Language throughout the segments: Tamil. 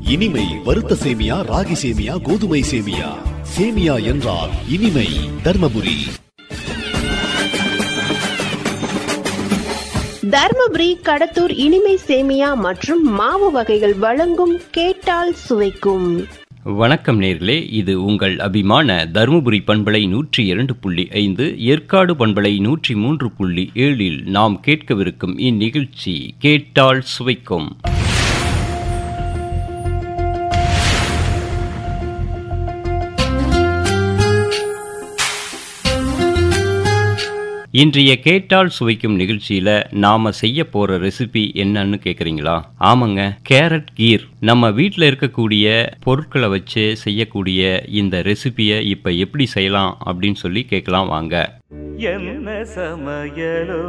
இனிமை வறுத்த சேமியா ராகி சேமியா கோதுமை சேமியா சேமியா என்றால் இனிமை தர்மபுரி தர்மபுரி கடத்தூர் இனிமை சேமியா மற்றும் மாவு வகைகள் வழங்கும் கேட்டால் சுவைக்கும் வணக்கம் நேர்களே இது உங்கள் அபிமான தருமபுரி பண்பலை நூற்றி இரண்டு புள்ளி ஐந்து ஏற்காடு பண்பலை நூற்றி மூன்று புள்ளி ஏழில் நாம் கேட்கவிருக்கும் இந்நிகழ்ச்சி கேட்டால் சுவைக்கும் இன்றைய கேட்டால் சுவைக்கும் நிகழ்ச்சியில நாம செய்ய போற ரெசிபி என்னன்னு கேக்குறீங்களா ஆமாங்க கேரட் கீர் நம்ம வீட்ல இருக்கக்கூடிய பொருட்களை வச்சு செய்யக்கூடிய இந்த ரெசிபியை இப்ப எப்படி செய்யலாம் அப்படின்னு சொல்லி கேட்கலாம் வாங்க என்ன சமையலோ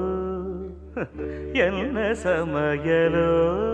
என்ன சமையலோ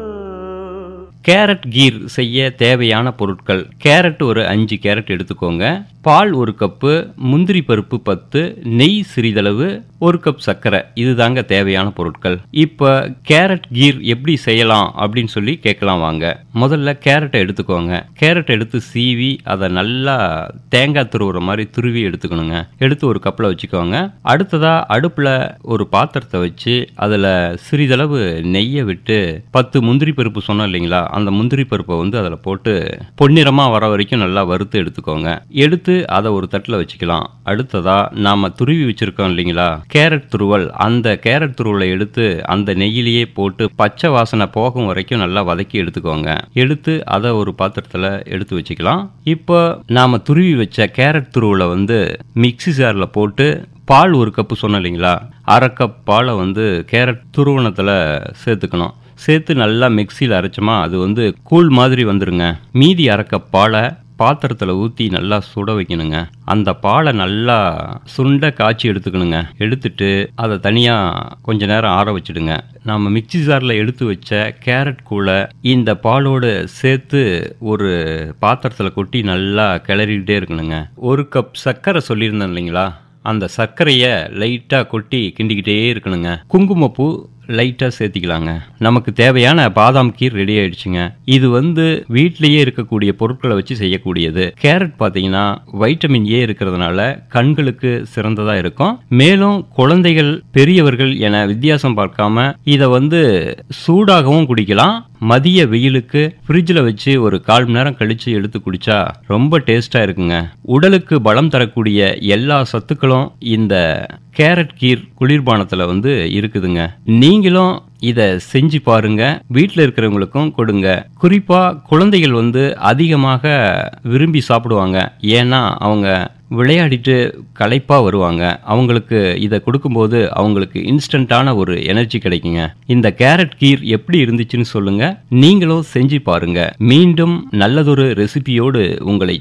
கேரட் கீர் செய்ய தேவையான பொருட்கள் கேரட் ஒரு அஞ்சு கேரட் எடுத்துக்கோங்க பால் ஒரு கப்பு முந்திரி பருப்பு பத்து நெய் சிறிதளவு ஒரு கப் சர்க்கரை இதுதாங்க தேவையான பொருட்கள் இப்போ கேரட் கீர் எப்படி செய்யலாம் அப்படின்னு சொல்லி கேட்கலாம் வாங்க முதல்ல கேரட்டை எடுத்துக்கோங்க கேரட் எடுத்து சீவி அதை நல்லா தேங்காய் துருவுற மாதிரி துருவி எடுத்துக்கணுங்க எடுத்து ஒரு கப்பில் வச்சுக்கோங்க அடுத்ததா அடுப்பில் ஒரு பாத்திரத்தை வச்சு அதில் சிறிதளவு நெய்யை விட்டு பத்து முந்திரி பருப்பு சொன்னோம் இல்லைங்களா அந்த முந்திரி பருப்பை வந்து அதில் போட்டு பொன்னிறமாக வர வரைக்கும் நல்லா வறுத்து எடுத்துக்கோங்க எடுத்து அதை ஒரு தட்டில் வச்சுக்கலாம் அடுத்ததா நாம துருவி வச்சிருக்கோம் இல்லைங்களா கேரட் துருவல் அந்த கேரட் துருவலை எடுத்து அந்த நெய்யிலேயே போட்டு பச்சை வாசனை போகும் வரைக்கும் நல்லா வதக்கி எடுத்துக்கோங்க எடுத்து அதை ஒரு பாத்திரத்தில் எடுத்து வச்சுக்கலாம் இப்போ நாம துருவி வச்ச கேரட் துருவலை வந்து மிக்ஸி ஜாரில் போட்டு பால் ஒரு கப்பு சொன்னோம் இல்லைங்களா அரை கப் பாலை வந்து கேரட் துருவனத்தில் சேர்த்துக்கணும் சேர்த்து நல்லா மிக்சியில் அரைச்சோமா அது வந்து கூழ் மாதிரி வந்துருங்க மீதி அரை கப் பாலை பாத்திரத்தில் ஊற்றி நல்லா சுட வைக்கணுங்க அந்த பாலை நல்லா சுண்ட காய்ச்சி எடுத்துக்கணுங்க எடுத்துட்டு அதை தனியாக கொஞ்ச நேரம் ஆற வச்சிடுங்க நம்ம மிக்சி ஜாரில் எடுத்து வச்ச கேரட் கூட இந்த பாலோடு சேர்த்து ஒரு பாத்திரத்தில் கொட்டி நல்லா கிளறிக்கிட்டே இருக்கணுங்க ஒரு கப் சர்க்கரை சொல்லியிருந்தேன் இல்லைங்களா அந்த சர்க்கரையை லைட்டாக கொட்டி கிண்டிக்கிட்டே இருக்கணுங்க குங்குமப்பூ லைட்டாக சேர்த்திக்கலாங்க நமக்கு தேவையான பாதாம் கீர் ரெடி ஆயிடுச்சுங்க இது வந்து வீட்டிலேயே இருக்கக்கூடிய பொருட்களை வச்சு செய்யக்கூடியது கேரட் பார்த்தீங்கன்னா வைட்டமின் ஏ இருக்கிறதுனால கண்களுக்கு சிறந்ததாக இருக்கும் மேலும் குழந்தைகள் பெரியவர்கள் என வித்தியாசம் பார்க்காம இதை வந்து சூடாகவும் குடிக்கலாம் மதிய வெயிலுக்கு ஃப்ரிட்ஜில் வச்சு ஒரு கால் மணி நேரம் கழிச்சு எடுத்து குடிச்சா ரொம்ப டேஸ்டா இருக்குங்க உடலுக்கு பலம் தரக்கூடிய எல்லா சத்துக்களும் இந்த கேரட் கீர் குளிர்பானத்தில் வந்து இருக்குதுங்க நீங்களும் இதை செஞ்சு பாருங்க வீட்டில் இருக்கிறவங்களுக்கும் கொடுங்க குறிப்பா குழந்தைகள் வந்து அதிகமாக விரும்பி சாப்பிடுவாங்க ஏன்னா அவங்க விளையாடிட்டு களைப்பாக வருவாங்க அவங்களுக்கு இதை கொடுக்கும்போது அவங்களுக்கு இன்ஸ்டண்ட்டான ஒரு எனர்ஜி கிடைக்குங்க இந்த கேரட் கீர் எப்படி இருந்துச்சுன்னு சொல்லுங்க நீங்களும் செஞ்சு பாருங்க மீண்டும் நல்லதொரு ரெசிபியோடு உங்களை